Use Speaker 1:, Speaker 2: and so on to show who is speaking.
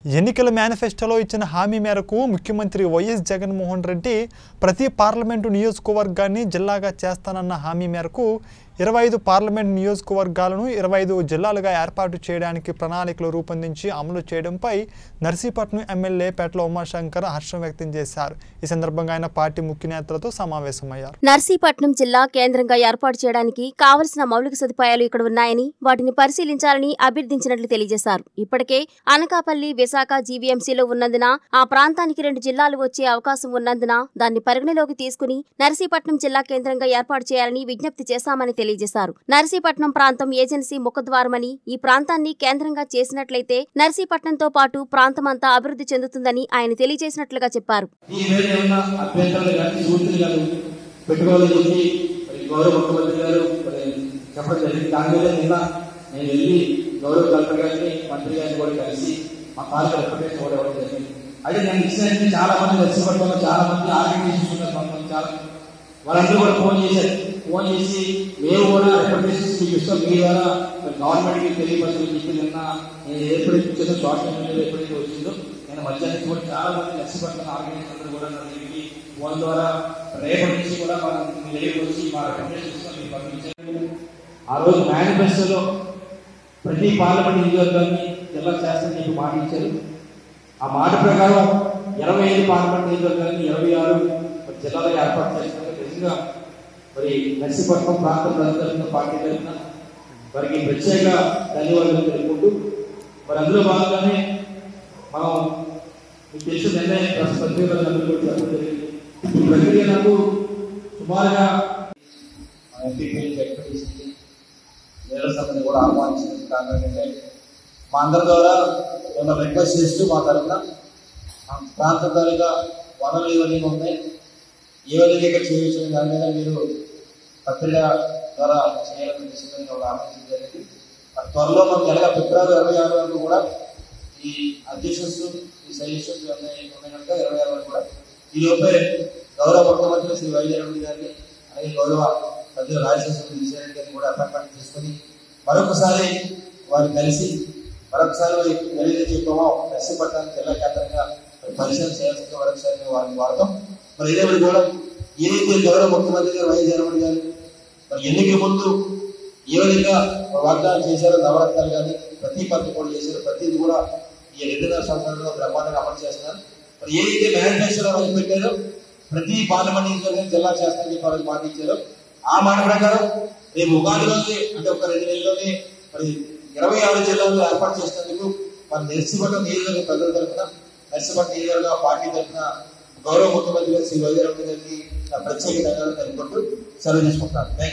Speaker 1: ఎన్నికల మేనిఫెస్టోలో ఇచ్చిన హామీ మేరకు ముఖ్యమంత్రి వైఎస్ జగన్మోహన్ రెడ్డి ప్రతి పార్లమెంటు నియోజకవర్గాన్ని జిల్లాగా చేస్తానన్న హామీ మేరకు ఇరవై ఐదు పార్లమెంట్ నియోజకవర్గాలను ఇరవై ఐదు జిల్లాలుగా ఏర్పాటు చేయడానికి ప్రణాళికలు రూపొందించి అమలు చేయడంపై నర్సీపట్నం ఎమ్మెల్యే పేట్ల ఉమాశంకర్ హర్షం వ్యక్తం చేశారు ఈ సందర్భంగా ఆయన పార్టీ ముఖ్య నేతలతో సమావేశమయ్యారు
Speaker 2: నర్సీపట్నం జిల్లా కేంద్రంగా ఏర్పాటు చేయడానికి కావలసిన మౌలిక సదుపాయాలు ఇక్కడ ఉన్నాయని వాటిని పరిశీలించాలని అభ్యర్థించినట్లు తెలియజేశారు ఇప్పటికే అనకాపల్లి విశాఖ జీవీఎంసీలో ఉన్నందున ఆ ప్రాంతానికి రెండు జిల్లాలు వచ్చే అవకాశం ఉన్నందున దాన్ని పరిగణలోకి తీసుకుని నర్సీపట్నం జిల్లా కేంద్రంగా ఏర్పాటు చేయాలని విజ్ఞప్తి చేశామని తెలియజేశారు నర్సీపట్నం ప్రాంతం ఏజెన్సీ ముఖద్వారమని ఈ ప్రాంతాన్ని కేంద్రంగా చేసినట్లయితే నర్సీపట్నంతో పాటు ప్రాంతమంతా అభివృద్ధి చెందుతుందని ఆయన తెలియజేసినట్లుగా చెప్పారు
Speaker 3: ఈ మీద ఏమన్నా అభ్యంతరాలు కానీ సూచనలు కానీ పెట్టుకోవాలని చెప్పి మరి గౌరవ ముఖ్యమంత్రి గారు మరి చెప్పడం జరిగింది దాని మీద నిన్న నేను వెళ్ళి గౌరవ కలెక్టర్ గారిని మంత్రి గారిని కూడా కలిసి మా పాలక రిప్రజెంటేషన్ కూడా ఇవ్వడం జరిగింది అయితే నేను ఇచ్చినట్టు చాలా మంది నర్సీపట్నంలో చాలా మంది ఆర్గనైజేషన్స్ ఉన్నారు కొంతమంది చాలా వాళ్ళందరూ కూడా ఫోన్ చేశారు ఫోన్ చేసి మేము కూడా రిప్రజెంటేషన్స్ మీకు ఇస్తాం మీ ద్వారా గవర్నమెంట్ కి తెలియపరచని చెప్పి నిన్న నేను ఎప్పుడైతే ఇచ్చానో సోషల్ మీడియాలో ఎప్పుడైతే వచ్చిందో నేను మధ్యాహ్నం కూడా చాలా మంది నర్సీపట్నం ఆర్గనైజేషన్ అందరూ కూడా నా దగ్గరికి ఫోన్ ద్వారా రేపటి నుంచి కూడా మనం మీ దగ్గరికి వచ్చి మా రిప్రజెంటేషన్స్ మీకు పంపించారు ఆ రోజు మేనిఫెస్టోలో ప్రతి పార్లమెంట్ నియోజకవర్గాన్ని జిల్లా చేస్తానని చెప్పి మాట ఇచ్చారు ఆ మాట ప్రకారం ఇరవై ఐదు పార్లమెంట్ నియోజకవర్గాన్ని ఇరవై ఆరు మరి జిల్లాలుగా ఏర్పాటు చేస్తున్నారు నిజంగా మరి నర్సీపట్నం ప్రాంత ప్రజల తరఫున పార్టీ తరఫున వారికి ప్రత్యేక ధన్యవాదాలు తెలుపుకుంటూ మరి అందులో భాగంగానే మనం మీకు తెలిసిన నిర్ణయం రాష్ట్ర పత్రికలు అందరూ కూడా చెప్పడం జరిగింది ఈ ప్రక్రియ నాకు సుమారుగా ఎంపీపీ ఎక్స్పెక్టేషన్ వేరే సభని కూడా ఆహ్వానించిన కారణం ఏంటంటే మా అందరి ద్వారా మిమ్మల్ని రిక్వెస్ట్ చేస్తూ మా తరఫున మా ప్రాంత తాలూకా వనరులు ఇవన్నీ ఉన్నాయి ఏ విధంగా ఇక్కడ చేయవచ్చు దాని మీద మీరు పత్రిక ద్వారా చేయాలని విషయాన్ని ఒక ఆలోచించడం జరిగింది మరి త్వరలో మనకు ఎలాగ ఫిబ్రవరి ఇరవై ఆరు వరకు కూడా ఈ అధ్యక్షన్స్ ఈ సజెషన్స్ ఇవన్నీ ఉన్నాయి కనుక ఇరవై ఆరు వరకు కూడా ఈ లోపే గౌరవ ముఖ్యమంత్రి శ్రీ వైద్య రెడ్డి గారిని అలాగే గౌరవ పెద్దలు రాజశేఖర విజయరెడ్డి గారిని కూడా అపాయింట్మెంట్ తీసుకొని మరొకసారి వారిని కలిసి మరొకసారి వారి ఏదైతే చెప్పామో నర్సీపట్నం జిల్లా కేంద్రంగా మరి పరిశీలన చేయాల్సిన మరొకసారి మేము వారిని వాడతాం మరి ఇదే మరి కూడా ఏదైతే గౌరవ ముఖ్యమంత్రి గారు వైఎస్ జగన్మోహన్ గారు మరి ఎన్నికల ముందు ఏ విధంగా వాగ్దానం చేశారో నవరత్నాలు కానీ ప్రతి పథకం కూడా చేశారు ప్రతిది కూడా ఈ రెండున్నర సంవత్సరాల్లో బ్రహ్మాండంగా అమలు చేస్తున్నారు మరి ఏదైతే మేనిఫెస్టోలో వాళ్ళు పెట్టారో ప్రతి పార్లమెంట్ నియోజకవర్గం జిల్లా చేస్తారని చెప్పి వాళ్ళకి మాట ఇచ్చారు ఆ మాట ప్రకారం రేపు ఉగాదిలోనే అంటే ఒక రెండు నెలల్లోనే మరి ఇరవై ఆరు జిల్లాల్లో ఏర్పాటు చేసినందుకు మన నర్సీపట్నం నియోజకవర్గ ప్రజల తరఫున నర్సీపట్నం నియోజకవర్గ పార్టీ తరఫున గౌరవ ముఖ్యమంత్రి గారు శ్రీ వైద్యరావు గారికి నా ప్రత్యేక ధన్యవాదాలు తెలుపుకుంటూ సెలవు తీసుకుంటాను